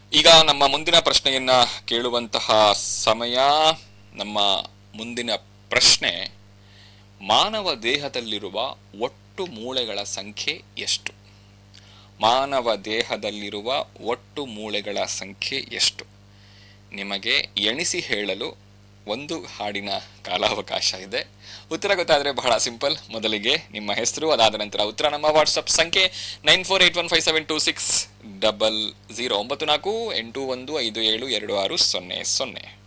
ಈಗ ನಮ್ಮ ಮುಂದಿನ ಪ್ರಶ್ನೆಯನ್ನ ಕೇಳುವಂತಹ ಸಮಯ ನಮ್ಮ ಮುಂದಿನ ಪ್ರಶ್ನೆ ಮಾನವ ದೇಹದಲ್ಲಿರುವ ಒಟ್ಟು ಮೂಳೆಗಳ ಸಂಖ್ಯೆ ಎಷ್ಟು ಮಾನವ ದೇಹದಲ್ಲಿರುವ ಒಟ್ಟು ಮೂಳೆಗಳ ಸಂಖ್ಯೆ ಎಷ್ಟು ನಿಮಗೆ ಎಣಿಸಿ ಹೇಳಲು ಒಂದು ಹಾಡಿನ ಕಾಲಾವಕಾಶ ಇದೆ ಉತ್ತರ ಗೊತ್ತಾದರೆ ಬಹಳ ಸಿಂಪಲ್ ಮೊದಲಿಗೆ ನಿಮ್ಮ ಹೆಸರು ಅದಾದ ನಂತರ ಉತ್ತರ ನಮ್ಮ ವಾಟ್ಸಪ್ ಸಂಖ್ಯೆ nine four eight one five seven two six double zero ಒಂಬತ್ತು ನಾಲ್ಕು ಎಂಟು ಒಂದು ಐದು ಏಳು ಎರಡು ಆರು ಸೊನ್ನೆ ಸೊನ್ನೆ